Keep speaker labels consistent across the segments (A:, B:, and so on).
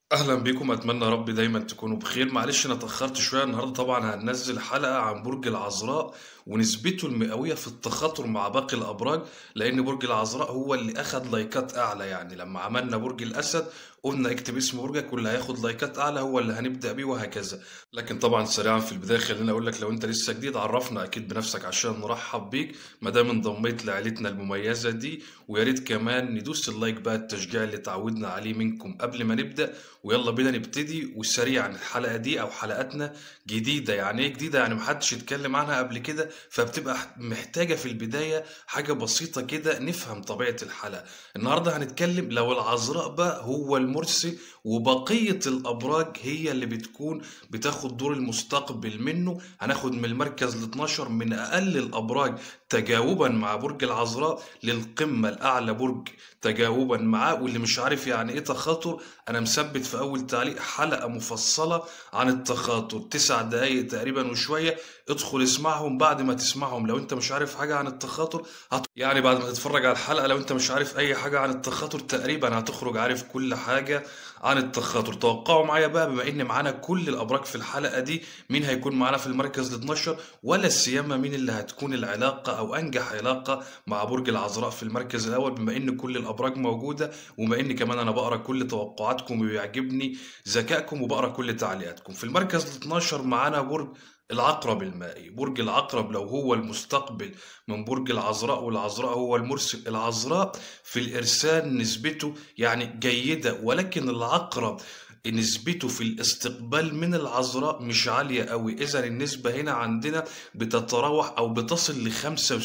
A: اهلا بيكم اتمنى يا رب دايما تكونوا بخير معلش انا اتاخرت شويه النهارده طبعا هننزل حلقه عن برج العذراء ونسبته المئويه في التخاطر مع باقي الابراج لان برج العذراء هو اللي اخد لايكات اعلى يعني لما عملنا برج الاسد قلنا اكتب اسم برجك واللي هياخد لايكات اعلى هو اللي هنبدا بيه وهكذا لكن طبعا سريعا في البدايه خليني اقول لك لو انت لسه جديد عرفنا اكيد بنفسك عشان نرحب بيك ما دام انضميت لعيلتنا المميزه دي ويا ريت كمان ندوس اللايك بقى التشجيع اللي تعودنا عليه منكم قبل ما نبدا ويلا بينا نبتدي وسريعا الحلقه دي او حلقاتنا جديده يعني ايه جديده يعني محدش اتكلم عنها قبل كده فبتبقى محتاجه في البدايه حاجه بسيطه كده نفهم طبيعه الحلقه النهارده هنتكلم لو العذراء بقى هو المرسي وبقيه الابراج هي اللي بتكون بتاخد دور المستقبل منه هناخد من المركز ال 12 من اقل الابراج تجاوبا مع برج العذراء للقمه الاعلى برج تجاوبا معاه واللي مش عارف يعني ايه تخاطر انا مثبت في اول تعليق حلقه مفصله عن التخاطر تسع دقايق تقريبا وشويه ادخل اسمعهم بعد ما تسمعهم لو انت مش عارف حاجه عن التخاطر هت... يعني بعد ما تتفرج على الحلقه لو انت مش عارف اي حاجه عن التخاطر تقريبا هتخرج عارف كل حاجه عن التخاطر توقعوا معايا بقى بما ان معانا كل الابراج في الحلقه دي مين هيكون معانا في المركز ال 12 ولا سيما مين اللي هتكون العلاقه او انجح علاقه مع برج العذراء في المركز الاول بما ان كل الابراج موجوده وبما ان كمان انا بقرا كل توقعاتكم وبيعجبني ذكائكم وبقرا كل تعليقاتكم في المركز ال 12 معانا برج العقرب المائي برج العقرب لو هو المستقبل من برج العذراء والعذراء هو المرسل العذراء في الإرسال نسبته يعني جيدة ولكن العقرب نسبته في الاستقبال من العذراء مش عالية قوي إذا النسبة هنا عندنا بتتراوح أو بتصل ل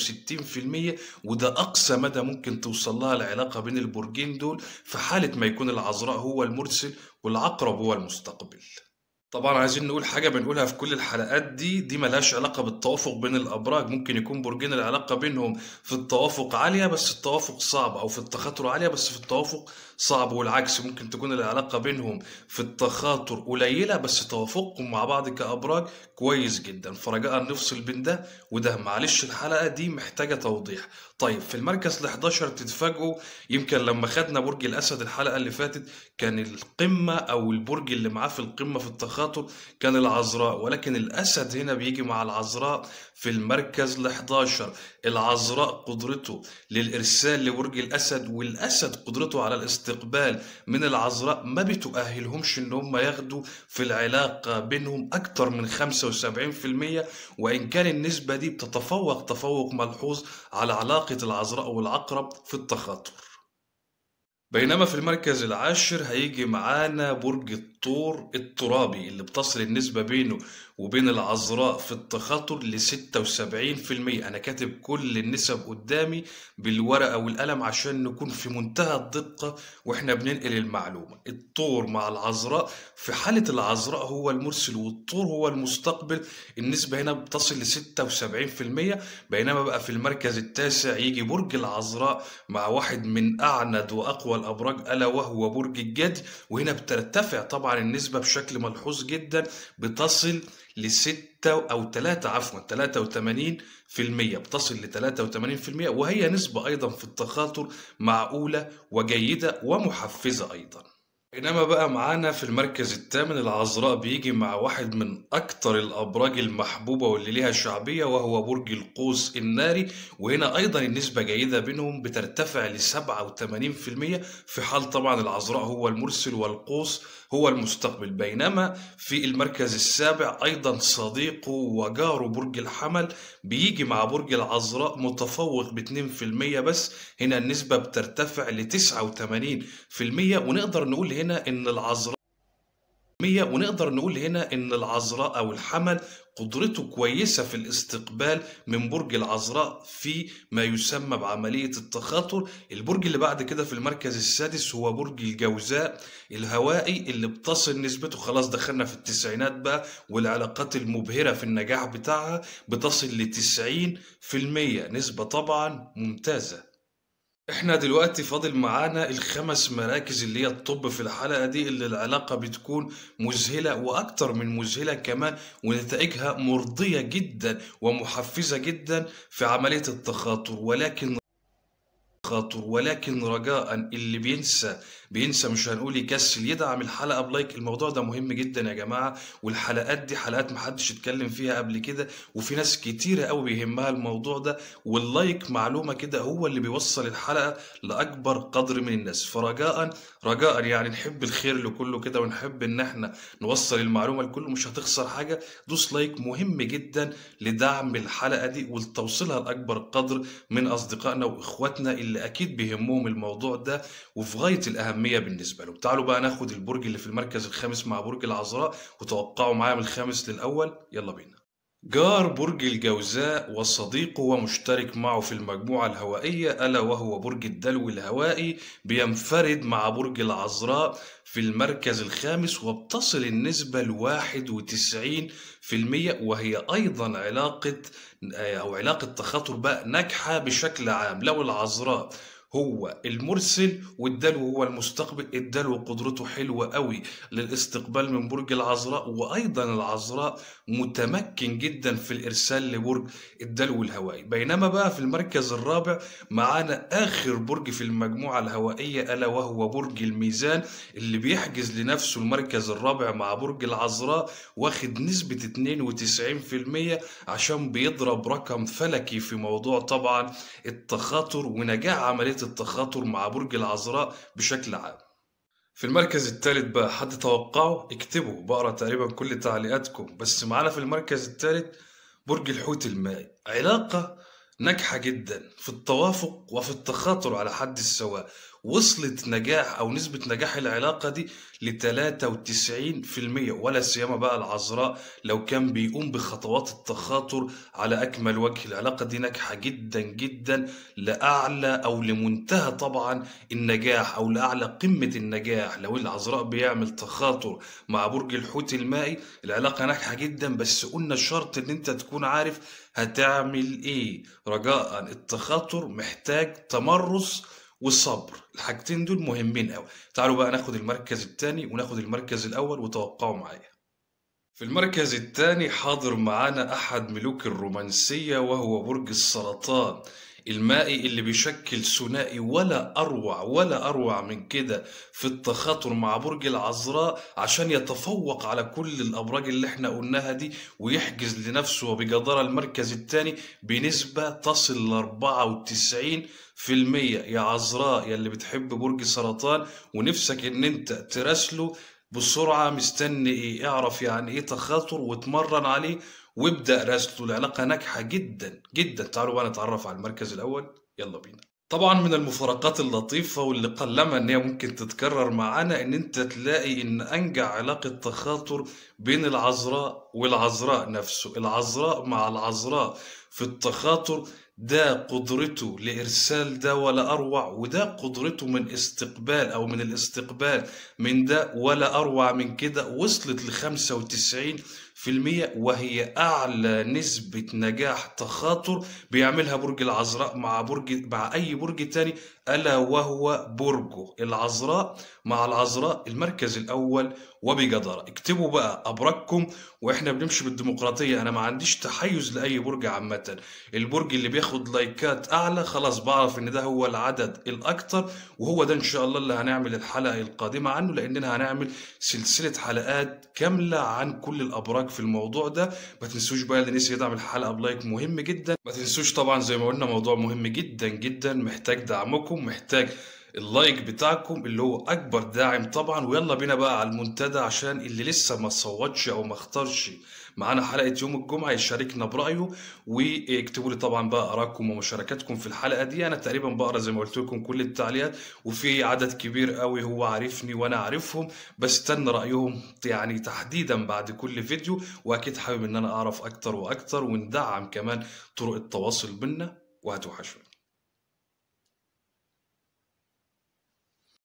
A: 65% وده أقصى مدى ممكن توصل لها العلاقة بين البرجين دول في حالة ما يكون العذراء هو المرسل والعقرب هو المستقبل طبعا عايزين نقول حاجة بنقولها في كل الحلقات دي دي ملهاش علاقة بالتوافق بين الأبراج ممكن يكون برجين العلاقة بينهم في التوافق عالية بس التوافق صعب أو في التخاطر عالية بس في التوافق صعب والعكس ممكن تكون العلاقة بينهم في التخاطر قليلة بس توافقهم مع بعض كأبراج كويس جدا فرجاء نفصل بين ده وده معلش الحلقة دي محتاجة توضيح طيب في المركز ال 11 تتفاجئوا يمكن لما خدنا برج الأسد الحلقة اللي فاتت كان القمة أو البرج اللي معاه في القمة في التخاطر كان العذراء ولكن الأسد هنا بيجي مع العذراء في المركز ال 11 العذراء قدرته للإرسال لبرج الأسد والأسد قدرته على الاستقبال من العذراء ما بتؤهلهمش إن هم ياخدوا في العلاقة بينهم أكتر من 75% وإن كان النسبة دي بتتفوق تفوق ملحوظ على علاقة العذراء والعقرب في التخاطر بينما في المركز العاشر هيجي معانا برج الثور الترابي اللي بتصل النسبة بينه وبين العذراء في التخاطر ل 76% أنا كاتب كل النسب قدامي بالورقة والقلم عشان نكون في منتهى الدقة وإحنا بننقل المعلومة الطور مع العذراء في حالة العذراء هو المرسل والطور هو المستقبل النسبة هنا بتصل ل 76% بينما بقى في المركز التاسع يجي برج العذراء مع واحد من أعند وأقوى الأبراج ألا وهو برج الجدي وهنا بترتفع طبعا النسبة بشكل ملحوظ جدا بتصل لستة أو تلاتة عفوا تلاتة وتمانين في المية بتصل لتلاتة وتمانين في المية وهي نسبة أيضا في التخاطر معقولة وجيدة ومحفزة أيضا بينما بقى معانا في المركز الثامن العذراء بيجي مع واحد من أكتر الأبراج المحبوبة واللي ليها شعبية وهو برج القوس الناري وهنا أيضا النسبة جيدة بينهم بترتفع ل 87% في حال طبعا العذراء هو المرسل والقوس هو المستقبل بينما في المركز السابع أيضا صديقه وجاره برج الحمل بيجي مع برج العذراء متفوق ب 2% بس هنا النسبة بترتفع ل 89% ونقدر نقول هنا إن العذراء ونقدر نقول هنا إن العذراء أو الحمل قدرته كويسة في الاستقبال من برج العذراء في ما يسمى بعملية التخاطر البرج اللي بعد كده في المركز السادس هو برج الجوزاء الهوائي اللي بتصل نسبته خلاص دخلنا في التسعينات بقى والعلاقات المبهرة في النجاح بتاعها بتصل لتسعين في المية نسبة طبعا ممتازة احنا دلوقتي فاضل معانا الخمس مراكز اللي هي الطب في الحلقة دي اللي العلاقة بتكون مذهلة وأكتر من مذهلة كمان ونتائجها مرضية جدا ومحفزة جدا في عملية التخاطر ولكن خاطر ولكن رجاء اللي بينسى بينسى مش هنقول يكسل يدعم الحلقة بلايك الموضوع ده مهم جدا يا جماعة والحلقات دي حلقات محدش اتكلم فيها قبل كده وفي ناس كتيرة قوي بيهمها الموضوع ده واللايك معلومة كده هو اللي بيوصل الحلقة لأكبر قدر من الناس فرجاء رجاء يعني نحب الخير لكله كده ونحب ان احنا نوصل المعلومة لكله مش هتخسر حاجة دوس لايك مهم جدا لدعم الحلقة دي ولتوصيلها لأكبر قدر من أصدقائنا وإخواتنا اللي أكيد بيهمهم الموضوع ده وفي غاية الأهمية بالنسبة لهم تعالوا بقى ناخد البرج اللي في المركز الخامس مع برج العذراء وتوقعوا معايا من الخامس للأول يلا بينا جار برج الجوزاء وصديقه ومشترك معه في المجموعة الهوائية ألا وهو برج الدلو الهوائي بينفرد مع برج العذراء في المركز الخامس وبتصل النسبة لواحد وتسعين في المية وهي أيضا علاقة أو علاقة تخاطر بقى ناجحة بشكل عام لو العذراء هو المرسل والدلو هو المستقبل الدلو قدرته حلوة قوي للاستقبال من برج العذراء وأيضا العذراء متمكن جدا في الإرسال لبرج الدلو الهوائي بينما بقى في المركز الرابع معانا آخر برج في المجموعة الهوائية ألا وهو برج الميزان اللي بيحجز لنفسه المركز الرابع مع برج العذراء واخد نسبة 92% عشان بيضرب رقم فلكي في موضوع طبعا التخاطر ونجاح عملية التخاطر مع برج العذراء بشكل عام في المركز الثالث بقى حد توقعه اكتبوا بقرا تقريبا كل تعليقاتكم بس معانا في المركز الثالث برج الحوت المائي علاقة ناجحة جدا في التوافق وفي التخاطر على حد السواء وصلت نجاح أو نسبة نجاح العلاقة دي ل 93% ولا سيما بقى العذراء لو كان بيقوم بخطوات التخاطر على أكمل وجه العلاقة دي ناجحة جدا جدا لأعلى أو لمنتهى طبعا النجاح أو لأعلى قمة النجاح لو العذراء بيعمل تخاطر مع برج الحوت المائي العلاقة ناجحة جدا بس قلنا الشرط إن أنت تكون عارف هتعمل إيه رجاء التخاطر محتاج تمرس والصبر الحاجتين دول مهمين قوي تعالوا بقى ناخد المركز الثاني وناخد المركز الاول وتوقعوا معايا في المركز الثاني حاضر معانا احد ملوك الرومانسيه وهو برج السرطان المائي اللي بيشكل ثنائي ولا اروع ولا اروع من كده في التخاطر مع برج العذراء عشان يتفوق على كل الابراج اللي احنا قلناها دي ويحجز لنفسه وبجدارة المركز الثاني بنسبة تصل ل 94 في المية يا عذراء يا اللي بتحب برج سرطان ونفسك ان انت تراسله بسرعة مستني ايه اعرف يعني ايه تخاطر واتمرن عليه وابدأ راسله العلاقة ناجحة جدا جدا تعالوا بقى نتعرف على المركز الأول يلا بينا طبعا من المفارقات اللطيفة واللي قلما ان هي ممكن تتكرر معانا ان انت تلاقي ان انجع علاقة تخاطر بين العذراء والعذراء نفسه العذراء مع العذراء في التخاطر ده قدرته لإرسال ده ولا أروع وده قدرته من استقبال أو من الاستقبال من ده ولا أروع من كده وصلت لخمسة وتسعين في المية وهي أعلى نسبة نجاح تخاطر بيعملها برج العذراء مع برج مع أي برج تاني ألا وهو برجه العذراء مع العذراء المركز الأول وبجدارة اكتبوا بقى أبراجكم وإحنا بنمشي بالديمقراطية أنا ما عنديش تحيز لأي برج عامة البرج اللي بياخد لايكات أعلى خلاص بعرف إن ده هو العدد الأكتر وهو ده إن شاء الله اللي هنعمل الحلقة القادمة عنه لأننا هنعمل سلسلة حلقات كاملة عن كل الأبراج في الموضوع ده ما تنسوش بقى اللي نسي يدعم الحلقة بلايك مهم جدا ما تنسوش طبعا زي ما قلنا موضوع مهم جدا جدا محتاج دعمكم محتاج اللايك بتاعكم اللي هو اكبر داعم طبعا ويلا بينا بقى على المنتدى عشان اللي لسه ما صوتش او ما اختارش معانا حلقه يوم الجمعه يشاركنا برايه واكتبوا لي طبعا بقى ارائكم ومشاركاتكم في الحلقه دي انا تقريبا بقرا زي ما قلت لكم كل التعليقات وفي عدد كبير قوي هو عارفني وانا عارفهم بستنى رايهم يعني تحديدا بعد كل فيديو واكيد حابب ان انا اعرف اكتر واكتر وندعم كمان طرق التواصل بينا وهتوحشوني